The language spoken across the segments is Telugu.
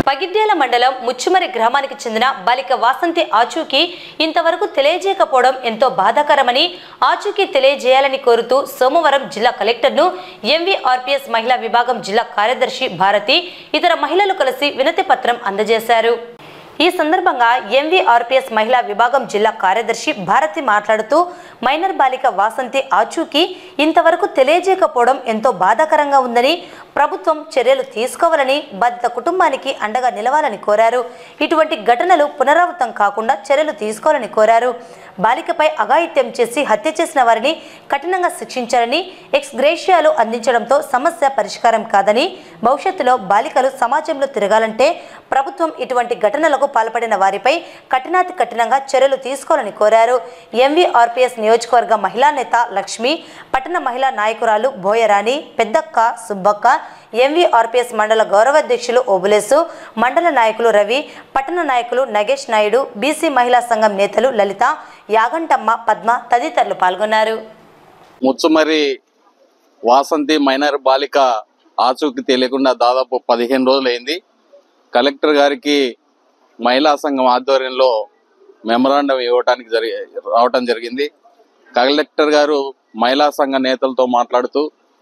పగిడ్యాల మండలం ముచ్చుమరి గ్రామానికి చెందిన బాలిక వాసంతి ఆచూకీ ఇంతవరకు తెలియజేయకపోవడం ఎంతో బాధాకరమని ఆచూకీ తెలియజేయాలని కోరుతూ సోమవారం జిల్లా కలెక్టర్ను ఎంవీఆర్పీఎస్ మహిళా విభాగం జిల్లా కార్యదర్శి భారతి ఇతర మహిళలు కలిసి వినతి పత్రం అందజేశారు ఈ సందర్భంగా ఎంవీఆర్పీఎస్ మహిళా విభాగం జిల్లా కార్యదర్శి భారతి మాట్లాడుతూ మైనర్ బాలిక వాసంతి ఆచూకీ ఇంతవరకు తెలియజేయకపోవడం ఎంతో బాధాకరంగా ఉందని ప్రభుత్వం చర్యలు తీసుకోవాలని బాధిత కుటుంబానికి అండగా నిలవాలని కోరారు ఇటువంటి ఘటనలు పునరావృతం కాకుండా చర్యలు తీసుకోవాలని కోరారు బాలికపై అఘాయిత్యం చేసి హత్య చేసిన వారిని కఠినంగా శిక్షించాలని ఎక్స్ గ్రేషియాలు అందించడంతో సమస్య పరిష్కారం కాదని భవిష్యత్తులో బాలికలు సమాజంలో తిరగాలంటే ప్రభుత్వం ఇటువంటి ఘటనలకు పాల్పడిన వారిపై కఠినాతి కఠినంగా చర్యలు తీసుకోవాలని కోరారు ఎంవీఆర్పీఎస్ నియోజకవర్గ మహిళా నేత లక్ష్మి పట్టణ మహిళా నాయకురాలు బోయరాణి పెద్దక్క సుబ్బక్క ఎంవీఆర్పీఎస్ మండల గౌరవాధ్యక్షులు ఓబులేసు మండల నాయకులు రవి పట్టణ నాయకులు నగేష్ నాయుడు బీసీ మహిళా సంఘం నేతలు లలిత యాగంటమ్మ పద్మ తదితరులు పాల్గొన్నారు ముచ్చుమరి వాసంతి మైనర్ బాలిక ఆచూకీ తెలియకుండా దాదాపు పదిహేను రోజులైంది కలెక్టర్ గారికి మహిళా సంఘం ఆధ్వర్యంలో మెమరాండం ఇవ్వడానికి జరి రావటం జరిగింది కలెక్టర్ గారు మహిళా సంఘ నేతలతో మాట్లాడుతూ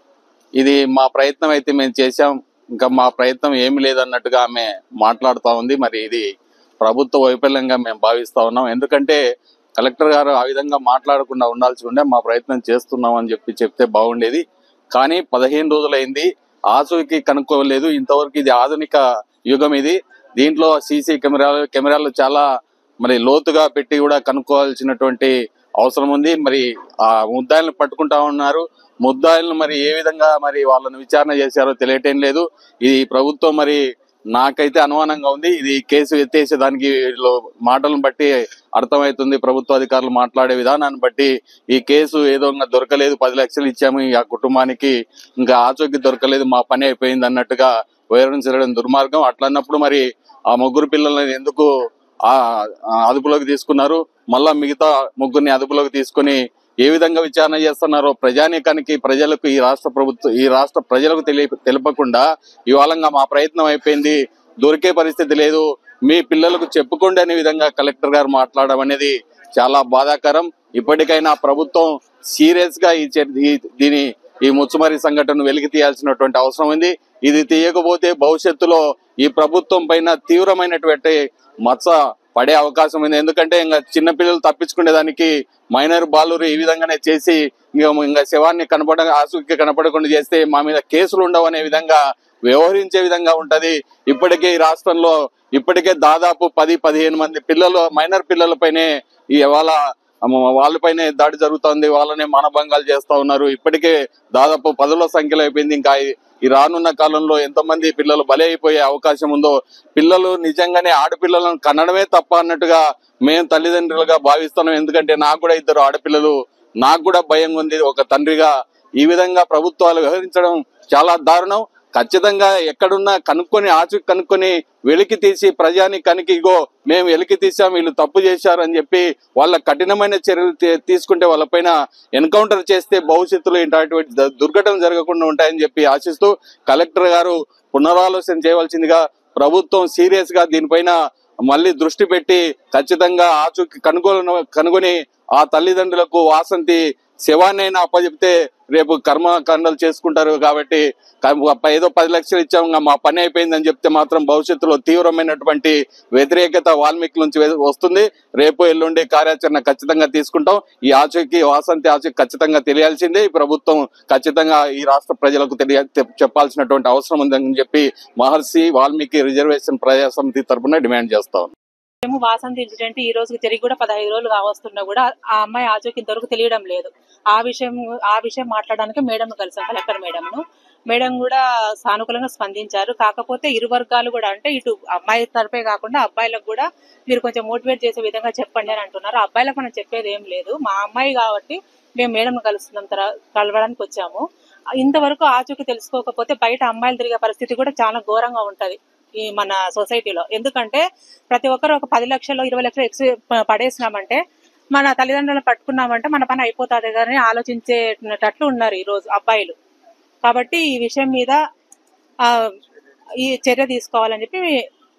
ఇది మా ప్రయత్నం అయితే మేము చేశాం ఇంకా మా ప్రయత్నం ఏమి లేదన్నట్టుగా ఆమె మాట్లాడుతూ ఉంది మరి ఇది ప్రభుత్వ వైఫల్యంగా మేము భావిస్తా ఉన్నాం ఎందుకంటే కలెక్టర్ గారు ఆ విధంగా మాట్లాడకుండా ఉండాల్సి ఉండే మా ప్రయత్నం చేస్తున్నాం అని చెప్పి చెప్తే బాగుండేది కానీ పదిహేను రోజులైంది ఆచూకీ కనుక్కోలేదు ఇంతవరకు ఇది ఆధునిక యుగం ఇది దీంట్లో సీసీ కెమెరాలు కెమెరాలు చాలా మరి లోతుగా పెట్టి కూడా కనుక్కోవాల్సినటువంటి అవసరం ఉంది మరి ఆ ముద్దాయిలను పట్టుకుంటా ఉన్నారు ముద్దాయిలను మరి ఏ విధంగా మరి వాళ్ళని విచారణ చేశారో తెలియటం లేదు ఇది ప్రభుత్వం మరి నాకైతే అనుమానంగా ఉంది ఇది కేసు ఎత్తేసే దానికి వీళ్ళు మాటలను బట్టి అర్థమవుతుంది ప్రభుత్వ అధికారులు మాట్లాడే విధానాన్ని బట్టి ఈ కేసు ఏదో ఇంకా దొరకలేదు పది లక్షలు ఇచ్చాము ఈ ఆ కుటుంబానికి ఇంకా ఆచూకీ దొరకలేదు మా పని అయిపోయింది అన్నట్టుగా వివరించడం దుర్మార్గం అట్లన్నప్పుడు మరి ఆ ముగ్గురు పిల్లల్ని ఎందుకు ఆ ఆ అదుపులోకి తీసుకున్నారు మళ్ళా మిగతా ముగ్గురిని అదుపులోకి తీసుకొని ఏ విధంగా విచారణ చేస్తున్నారో ప్రజానీకానికి ప్రజలకు ఈ రాష్ట్ర ప్రభుత్వం ఈ రాష్ట్ర ప్రజలకు తెలియ తెలపకుండా ఇవాళంగా మా ప్రయత్నం అయిపోయింది దొరికే పరిస్థితి లేదు మీ పిల్లలకు చెప్పుకోండి అనే విధంగా కలెక్టర్ గారు మాట్లాడడం అనేది చాలా బాధాకరం ఇప్పటికైనా ప్రభుత్వం సీరియస్ గా ఈ చర్- ఈ- దీని ఈ ముచ్చుమరి సంఘటన వెలికి తీయాల్సినటువంటి అవసరం ఉంది ఇది తీయకపోతే భవిష్యత్తులో ఈ ప్రభుత్వం పైన తీవ్రమైనటువంటి మచ్చ పడే అవకాశం ఉంది ఎందుకంటే ఇంకా చిన్నపిల్లలు తప్పించుకునేదానికి మైనర్ బాలురు ఈ విధంగానే చేసి ఇంకా ఇంకా శవాన్ని కనపడ ఆసుకి కనపడకుండా చేస్తే మా మీద కేసులు ఉండవు అనే విధంగా వ్యవహరించే విధంగా ఉంటది ఇప్పటికే ఈ రాష్ట్రంలో ఇప్పటికే దాదాపు పది పదిహేను మంది పిల్లలు మైనర్ పిల్లలపైనే ఈ ఇవాళ వాళ్ళపైనే దాడి జరుగుతోంది వాళ్ళనే మానభంగాలు చేస్తా ఉన్నారు ఇప్పటికే దాదాపు పదుల సంఖ్యలో అయిపోయింది ఇంకా ఈ- ఈ రానున్న కాలంలో ఎంతమంది పిల్లలు బలి అయిపోయే అవకాశం ఉందో పిల్లలు నిజంగానే ఆడపిల్లలను కనడమే తప్ప అన్నట్టుగా మేము తల్లిదండ్రులుగా భావిస్తున్నాం ఎందుకంటే నాకు కూడా ఇద్దరు ఆడపిల్లలు నాకు కూడా భయం ఉంది ఒక తండ్రిగా ఈ విధంగా ప్రభుత్వాలు వ్యవహరించడం చాలా దారుణం ఖచ్చితంగా ఎక్కడున్నా కనుక్కొని ఆచు కనుక్కొని వెలికి తీసి ప్రజానికానికి ఇగో మేము వెలికి తీసాం వీళ్ళు తప్పు చేశారు అని చెప్పి వాళ్ళ కఠినమైన చర్యలు తీ- తీసుకుంటే వాళ్ళపైన ఎన్కౌంటర్ చేస్తే భవిష్యత్తులో ఇటువంటి ద- దుర్ఘటన జరగకుండా ఉంటాయని చెప్పి ఆశిస్తూ కలెక్టర్ గారు పునరాలోచన చేయవలసిందిగా ప్రభుత్వం సీరియస్ గా దీనిపైన మళ్ళీ దృష్టి పెట్టి ఖచ్చితంగా ఆచూకి కనుగోలు కనుగొని ఆ తల్లిదండ్రులకు వాసంతి శవాన్నైనా అప్పచెప్తే రేపు కర్మకాండలు చేసుకుంటారు కాబట్టి క- ఏదో పది లక్షలు ఇచ్చాం ఇంకా మా పని అయిపోయిందని చెప్తే మాత్రం భవిష్యత్తులో తీవ్రమైనటువంటి వ్యతిరేకత వాల్మీకి నుంచి వె- వస్తుంది రేపు ఎల్లుండి కార్యాచరణ ఖచ్చితంగా తీసుకుంటాం ఈ ఆచూకీ వాసంతి ఆచూకీ ఖచ్చితంగా తెలియాల్సిందే ఈ ప్రభుత్వం ఖచ్చితంగా ఈ రాష్ట్ర ప్రజలకు తెలియ తెప్- చెప్పాల్సినటువంటి అవసరం ఉందని చెప్పి మహర్షి వాల్మీకి రిజర్వేషన్ ప్రజా సమితి తరపున డిమాండ్ చేస్తాం మేము వాసంతి ఇన్సిడెంట్ ఈ రోజుకి తిరిగి కూడా పదహైదు రోజులు కావస్తున్నా కూడా ఆ అమ్మాయి ఆచూకీ ఇంతవరకు తెలియడం లేదు ఆ విషయం ఆ విషయం మాట్లాడడానికి మేడం కలిసాం కలెక్టర్ మేడంను మేడం కూడా సానుకూలంగా స్పందించారు కాకపోతే ఇరు వర్గాలు కూడా అంటే ఇటు అమ్మాయి తరపే కాకుండా అబ్బాయిలకు కూడా మీరు కొంచెం మోటివేట్ చేసే విధంగా చెప్పండి అని అంటున్నారు అబ్బాయిలకు మనం చెప్పేది ఏం లేదు మా అమ్మాయి కాబట్టి మేము మేడం కలుస్తున్నాం తర కలవడానికి వచ్చాము ఇంతవరకు ఆచూకీ తెలుసుకోకపోతే బయట అమ్మాయిలు తిరిగే పరిస్థితి కూడా చాలా ఘోరంగా ఉంటది ఈ మన సొసైటీలో ఎందుకంటే ప్రతి ఒక్కరు ఒక పది లక్షలు ఇరవై లక్షలు ఎక్స్ పడేసినామంటే మన తల్లిదండ్రులను పట్టుకున్నామంటే మన పని అయిపోతుంది కానీ ఆలోచించేటట్లు ఉన్నారు ఈ రోజు అబ్బాయిలు కాబట్టి ఈ విషయం మీద ఆ, ఈ చర్య తీసుకోవాలని చెప్పి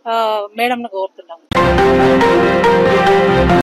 మేడంను కోరుతున్నాము